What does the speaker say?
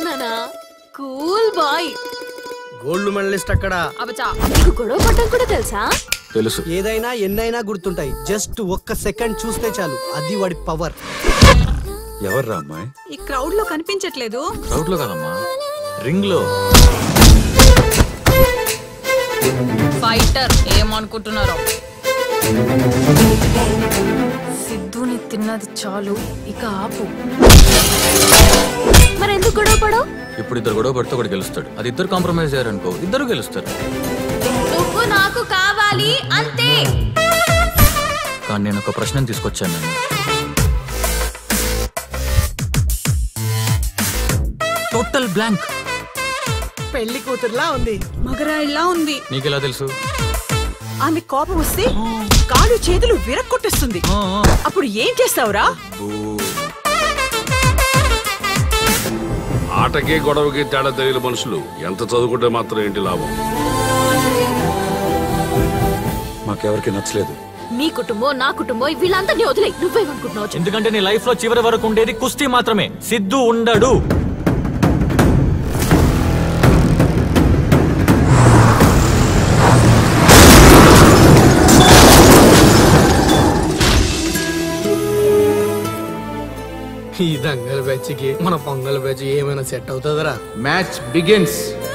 చెప్తున్నానా cool boy gold medalist అక్కడ అబచా నీకు గొడవ పడ్డం కూడా తెలుసా తెలుసు ఏదైనా ఎన్నైనా గుర్తుంటాయి జస్ట్ ఒక్క సెకండ్ చూస్తే చాలు అది వాడి పవర్ ఎవర్రా అమ్మాయి ఈ క్రౌడ్ లో కనిపించట్లేదు క్రౌడ్ లో కదమ్మా రింగ్ లో ఫైటర్ ఏమనుకుంటున్నారో సిద్ధుని తిన్నది చాలు ఇక ఆపు మరి ఎందుకు గొడవ పడవు ఇప్పుడు ఇద్దరు గొడవ పడితే ఒకటి గెలుస్తాడు అది ఇద్దరు కాంప్రమైజ్ అయ్యారనుకో ఇద్దరు గెలుస్తారు నువ్వు నాకు కావాలి అంతే కానీ నేను ఒక ప్రశ్న తీసుకొచ్చాను నేను టోటల్ బ్లాంక్ పెళ్లి కూతురులా ఉంది మగరాయిలా ఉంది నీకెలా తెలుసు ఆమె కోపం వస్తే కాళ్ళు చేతులు విరక్కొట్టేస్తుంది ఆ, ఆ. అప్పుడు ఏం చేస్తావురా బూ. ఆటకి గొడవకి తేడా తెలియని మనుషులు ఎంత చదువుకుంటే మాత్రం ఏంటి లాభం మాకెవరికి నచ్చలేదు నీ కుటుంబం నా కుటుంబం వీళ్ళందరినీ వదిలే నువ్వేమనుకుంటున్నావు చెప్పు. ఎందుకంటే నీ లైఫ్ లో చివరి వరకు ఉండేది కుస్తీ మాత్రమే సిద్ధు ఉండడు ఈ దంగల్ బ్యాచ్కి మన పొంగల్ బ్యాచ్ ఏమైనా సెట్ అవుతుందరా మ్యాచ్ బిగిన్స్